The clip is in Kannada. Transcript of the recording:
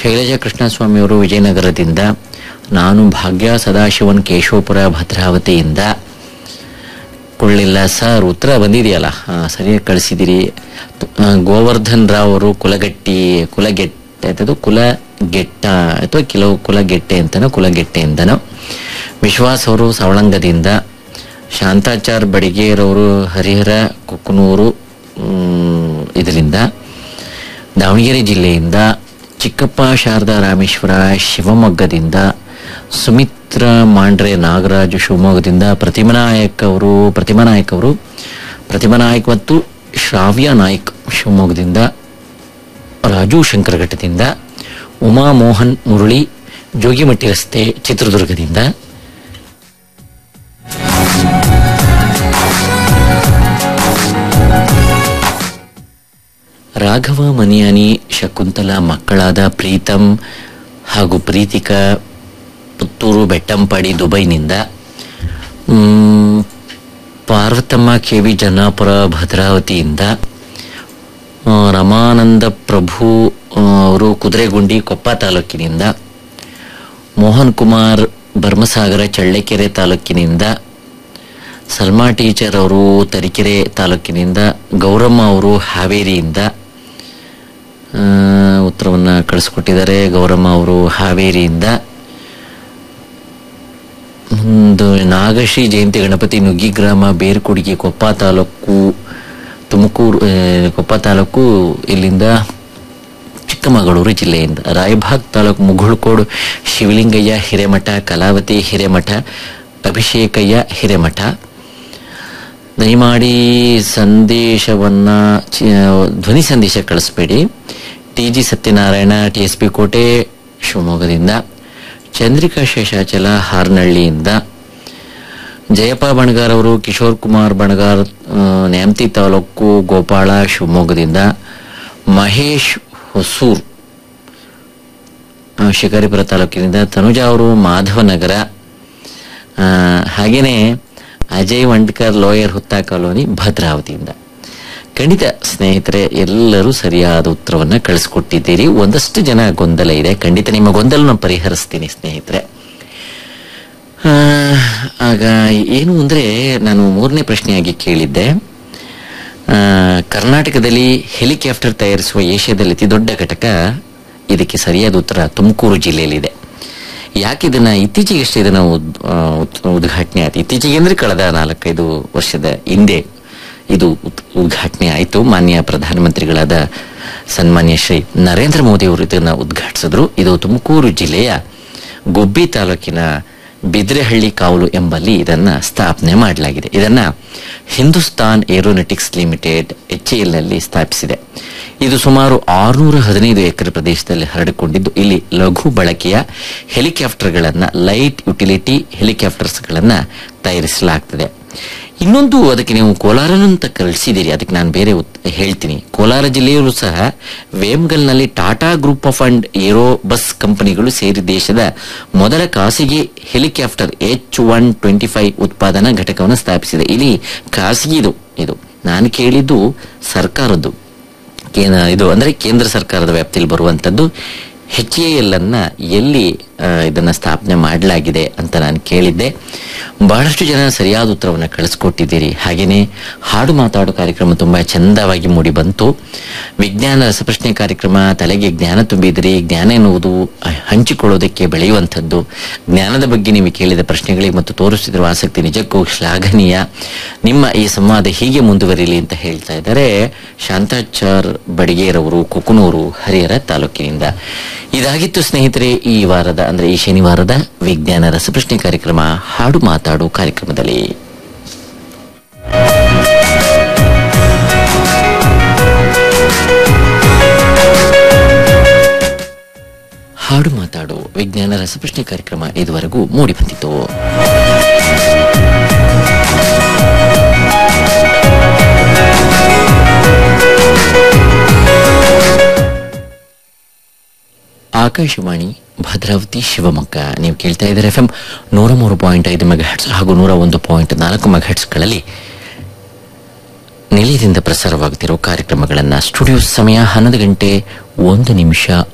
ಶೈಲಜಾ ಕೃಷ್ಣಸ್ವಾಮಿಯವರು ವಿಜಯನಗರದಿಂದ ನಾನು ಭಾಗ್ಯ ಸದಾಶಿವನ್ ಕೇಶವಪುರ ಭದ್ರಾವತಿಯಿಂದ ಕೊಳ್ಳಿಲ್ಲ ಸರ್ ಉತ್ತರ ಬಂದಿದೆಯಲ್ಲ ಹಾ, ಸರಿಯಾಗಿ ಕಳಿಸಿದಿರಿ ಆ, ಗೋವರ್ಧನ್ ರಾವ್ ಅವರು ಕುಲಗಟ್ಟಿ ಕುಲಗೆಟ್ಟೆ ಅದು ಕುಲಗೆಟ್ಟ ಅಥವಾ ಕೆಲವು ಕುಲಗೆಟ್ಟೆ ಅಂತನೋ ಕುಲಗೆಟ್ಟೆಯಿಂದನೋ ವಿಶ್ವಾಸ್ ಅವರು ಸವಳಂಗದಿಂದ ಶಾಂತಾಚಾರ್ ಬಡಿಗೇರವರು ಹರಿಹರ ಕುಕ್ಕನೂರು ಮ್, ಇದರಿಂದ ದಾವಣಗೆರೆ ಜಿಲ್ಲೆಯಿಂದ ಚಿಕ್ಕಪ್ಪ ಶಾರದಾ ರಾಮೇಶ್ವರ ಶಿವಮೊಗ್ಗದಿಂದ ಸುಮಿತ್ರ ಮಾಂಡ್ರೆ ನಾಗರಾಜ್ ಶಿವಮೊಗ್ಗದಿಂದ ಪ್ರತಿಮಾ ನಾಯಕ್ ಅವರು ಪ್ರತಿಮಾ ನಾಯಕ್ ಅವರು ಪ್ರತಿಮಾ ನಾಯಕ್ ಮತ್ತು ಶ್ರಾವ್ಯ ನಾಯ್ಕ್ ಶಿವಮೊಗ್ಗದಿಂದ ರಾಜು ಶಂಕರಘಟ್ಟದಿಂದ ಉಮಾ ಮೋಹನ್ ಮುರಳಿ ಜೋಗಿಮಟ್ಟಿ ರಸ್ತೆ ಚಿತ್ರದುರ್ಗದಿಂದ ರಾಘವ ಮನಿಯಾನಿ ಶಕುಂತಲ ಮಕ್ಕಳಾದ ಪ್ರೀತಂ ಹಾಗೂ ಪ್ರೀತಿಕಾ ಪುತ್ತೂರು ಬೆಟ್ಟಂಪಾಡಿ ದುಬೈನಿಂದ ಮ್, ಪಾರ್ವತಮ್ಮ ಕೆವಿ ಜನ್ನಾಪುರ ಭದ್ರಾವತಿಯಿಂದ ಆ, ರಮಾನಂದ ಪ್ರಭು ಆ, ಅವರು ಕುದುರೆಗುಂಡಿ ಕೊಪ್ಪ ತಾಲೂಕಿನಿಂದ ಮೋಹನ್ ಕುಮಾರ್ ಭರ್ಮಸಾಗರ ಚಳ್ಳಕೆರೆ ತಾಲೂಕಿನಿಂದ ಸಲ್ಮಾ ಟೀಚರ್ ಅವರು ತರೀಕೆರೆ ತಾಲೂಕಿನಿಂದ ಗೌರಮ್ಮ ಅವರು ಹಾವೇರಿಯಿಂದ ಆ, ಉತ್ತರವನ್ನ ಕಳಿಸ್ಕೊಟ್ಟಿದ್ದಾರೆ ಗೌರಮ್ಮ ಅವರು ಹಾವೇರಿಯಿಂದ ಒಂದು ನಾಗಶ್ರೀ ಜಯಂತಿ ಗಣಪತಿ ನುಗ್ಗಿ ಗ್ರಾಮ ಬೇರ್ಕೊಡಿಗೆ ಕೊಪ್ಪ ತಾಲೂಕು ತುಮಕೂರು ಆ, ಕೊಪ್ಪ ತಾಲೂಕು ಇಲ್ಲಿಂದ ಚಿಕ್ಕಮಗಳೂರು ಜಿಲ್ಲೆಯಿಂದ ರಾಯಭಾಗ್ ತಾಲೂಕು ಮುಗುಳ್ಕೋಡು ಶಿವಲಿಂಗಯ್ಯ ಹಿರೇಮಠ ಕಲಾವತಿ ಹಿರೇಮಠ ಅಭಿಷೇಕಯ್ಯ ಹಿರೇಮಠ ದಯಮಾಡಿ ಸಂದೇಶವನ್ನ ಚಿ- ಧ್ವನಿ ಸಂದೇಶ ಕಳಿಸ್ಬೇಡಿ T G Satyanarayana T S P ಕೋಟೆ ಶಿವಮೊಗ್ಗದಿಂದ ಚಂದ್ರಿಕಾ ಶೇಷಾಚಲ ಹಾರ್ನಹಳ್ಳಿಯಿಂದ ಜಯಪ್ಪ ಬಣಗಾರ್ ಅವರು ಕಿಶೋರ್ ಕುಮಾರ್ ಬಣಗಾರ್ ಆ, ನ್ಯಾಮತಿ ತಾಲೂಕು ಗೋಪಾಳ ಶಿವಮೊಗ್ಗದಿಂದ ಮಹೇಶ್ ಹೊಸೂರ್ ಆ, ಶಿಕಾರಿಪುರ ತಾಲೂಕಿನಿಂದ ತನುಜಾ ಅವರು ಮಾಧವನಗರ ಆ, ಹಾಗೇನೆ ಅಜಯ್ ವಂಡ್ಕರ್ ಲೋಯರ್ ಹುತ್ತಾ ಕಾಲೋನಿ ಭದ್ರಾವತಿಯಿಂದ ಖಂಡಿತ ಸ್ನೇಹಿತರೆ ಎಲ್ಲರೂ ಸರಿಯಾದ ಉತ್ತರವನ್ನ ಕಳಿಸ್ಕೊಟ್ಟಿದ್ದೀರಿ ಒಂದಷ್ಟು ಜನ ಗೊಂದಲ ಇದೆ ಖಂಡಿತ ನಿಮ್ಮ ಗೊಂದಲನ ಪರಿಹರಿಸ್ತೀನಿ ಸ್ನೇಹಿತರೆ ಆ, ಆಗ ಏನು ಅಂದ್ರೆ ನಾನು ಮೂರನೇ ಪ್ರಶ್ನೆಯಾಗಿ ಕೇಳಿದ್ದೆ ಆ, ಕರ್ನಾಟಕದಲ್ಲಿ ಹೆಲಿಕಾಪ್ಟರ್ ತಯಾರಿಸುವ ಏಷ್ಯಾದಲ್ಲಿ ಅತಿ ದೊಡ್ಡ ಘಟಕ ಇದಕ್ಕೆ ಸರಿಯಾದ ಉತ್ತರ ತುಮಕೂರು ಜಿಲ್ಲೆಯಲ್ಲಿದೆ ಯಾಕೆ ಇದನ್ನ ಇತ್ತೀಚೆಗಷ್ಟೇ ಇದನ್ನ ಉದ್- ಆ, ಉದ್- ಉದ್ಘಾಟನೆ ಆಯ್ತು ಇತ್ತೀಚೆಗೆ ಅಂದ್ರೆ ಕಳೆದ ನಾಲ್ಕೈದು ವರ್ಷದ ಹಿಂದೆ ಇದು ಉದ್- ಉದ್ಘಾಟನೆ ಆಯಿತು ಮಾನ್ಯ ಪ್ರಧಾನಮಂತ್ರಿಗಳಾದ ಸನ್ಮಾನ್ಯ ಶ್ರೀ ನರೇಂದ್ರ ಮೋದಿ ಅವರು ಇದನ್ನ ಉದ್ಘಾಟಿಸಿದ್ರು ಇದು ತುಮಕೂರು ಜಿಲ್ಲೆಯ ಗುಬ್ಬಿ ತಾಲೂಕಿನ ಬಿದ್ರೆಹಳ್ಳಿ ಕಾವಲು ಎಂಬಲ್ಲಿ ಇದನ್ನ ಸ್ಥಾಪನೆ ಮಾಡಲಾಗಿದೆ ಇದನ್ನ ಹಿಂದೂಸ್ತಾನ್ ಏರೋನೆಟಿಕ್ಸ್ ಲಿಮಿಟೆಡ್ ಎಚ್ ನಲ್ಲಿ ಸ್ಥಾಪಿಸಿದೆ ಇದು ಸುಮಾರು ಆರುನೂರ ಹದಿನೈದು ಎಕರೆ ಪ್ರದೇಶದಲ್ಲಿ ಹರಡಿಕೊಂಡಿದ್ದು ಇಲ್ಲಿ ಲಘು ಬಳಕೆಯ ಹೆಲಿಕಾಪ್ಟರ್ಗಳನ್ನ ಲೈಟ್ ಯುಟಿಲಿಟಿ ಹೆಲಿಕಾಪ್ಟರ್ಸ್ಗಳನ್ನ ತಯಾರಿಸಲಾಗ್ತದೆ ಇನ್ನೊಂದು ಅದಕ್ಕೆ ನೀವು ಕೋಲಾರನು ಅಂತ ಕಳಿಸಿದ್ದೀರಿ ಅದಕ್ಕೆ ನಾನು ಬೇರೆ ಉತ್- ಹೇಳ್ತೀನಿ ಕೋಲಾರ ಜಿಲ್ಲೆಯಲ್ಲೂ ಸಹ ವೇಮ್ಗಲ್ನಲ್ಲಿ Tata group of and Airbus ಕಂಪನಿಗಳು ಸೇರಿ ದೇಶದ ಮೊದಲ ಖಾಸಗಿ helicopter H one twenty five ಉತ್ಪಾದನಾ ಘಟಕವನ್ನು ಸ್ಥಾಪಿಸಿದೆ ಇಲ್ಲಿ ಖಾಸಗಿದು ಇದು ನಾನು ಕೇಳಿದ್ದು ಸರ್ಕಾರದ್ದು ಕೇಂದ್ರ ಇದು ಅಂದ್ರೆ ಕೇಂದ್ರ ಸರ್ಕಾರದ ವ್ಯಾಪ್ತಿಯಲ್ಲಿ ಬರುವಂತದ್ದು ಎಚ್ ಎ ಎಲ್ ಅನ್ನ ಎಲ್ಲಿ ಆ, ಇದನ್ನ ಸ್ಥಾಪನೆ ಮಾಡಲಾಗಿದೆ ಅಂತ ನಾನು ಕೇಳಿದ್ದೆ ಬಹಳಷ್ಟು ಜನ ಸರಿಯಾದ ಉತ್ತರವನ್ನು ಕಳಿಸ್ಕೊಟ್ಟಿದ್ದೀರಿ ಹಾಗೇನೆ ಹಾಡು ಮಾತಾಡು ಕಾರ್ಯಕ್ರಮ ತುಂಬಾ ಚಂದವಾಗಿ ಮೂಡಿ ಬಂತು ವಿಜ್ಞಾನ ರಸಪ್ರಶ್ನೆ ಕಾರ್ಯಕ್ರಮ ತಲೆಗೆ ಜ್ಞಾನ ತುಂಬಿದ್ರಿ ಜ್ಞಾನ ಎನ್ನುವುದು ಅಹ್, ಹಂಚಿಕೊಳ್ಳೋದಕ್ಕೆ ಬೆಳೆಯುವಂಥದ್ದು ಜ್ಞಾನದ ಬಗ್ಗೆ ನೀವು ಕೇಳಿದ ಪ್ರಶ್ನೆಗಳಿಗೆ ಮತ್ತು ತೋರಿಸುತ್ತಿರುವ ಆಸಕ್ತಿ ನಿಜಕ್ಕೂ ಶ್ಲಾಘನೀಯ ನಿಮ್ಮ ಈ ಸಂವಾದ ಹೀಗೆ ಮುಂದುವರಿಲಿ ಅಂತ ಹೇಳ್ತಾ ಇದ್ದಾರೆ ಶಾಂತಾಚಾರ್ ಬಡಿಗೇರವರು ಕುಕನೂರು ಹರಿಹರ ತಾಲೂಕಿನಿಂದ ಇದಾಗಿತ್ತು ಸ್ನೇಹಿತರೆ ಈ ವಾರದ ಅಂದ್ರೆ ಈ ಶನಿವಾರದ ವಿಜ್ಞಾನ ರಸಪ್ರಶ್ನೆ ಕಾರ್ಯಕ್ರಮ ಹಾಡು ಮಾತಾಡು ಕಾರ್ಯಕ್ರಮದಲ್ಲಿ ಹಾಡು ಮಾತಾಡು ವಿಜ್ಞಾನ ರಸಪ್ರಶ್ನೆ ಕಾರ್ಯಕ್ರಮ ಇದುವರೆಗೂ ಮೂಡಿ ಬಂದಿತು ಆಕಾಶವಾಣಿ ಭದ್ರಾವತಿ ಶಿವಮೊಗ್ಗ ನೀವು ಕೇಳ್ತಾ ಇದ್ದಾರೆ ಎಫ್ ಎಂ ನೂರ ಮೂರು ಪಾಯಿಂಟ್ ಐದು ಮೆಗಾಹೆಟ್ಸ್ ಹಾಗೂ ನೂರ ಒಂದು ಪಾಯಿಂಟ್ ನಾಲ್ಕು ಮೆಗಾಹೆಟ್ಸ್ಗಳಲ್ಲಿ ನಿಲಯದಿಂದ ಪ್ರಸಾರವಾಗುತ್ತಿರುವ ಕಾರ್ಯಕ್ರಮಗಳನ್ನು ಸ್ಟುಡಿಯೋ ಸಮಯ ಹನ್ನೊಂದು ಗಂಟೆ ಒಂದು ನಿಮಿಷ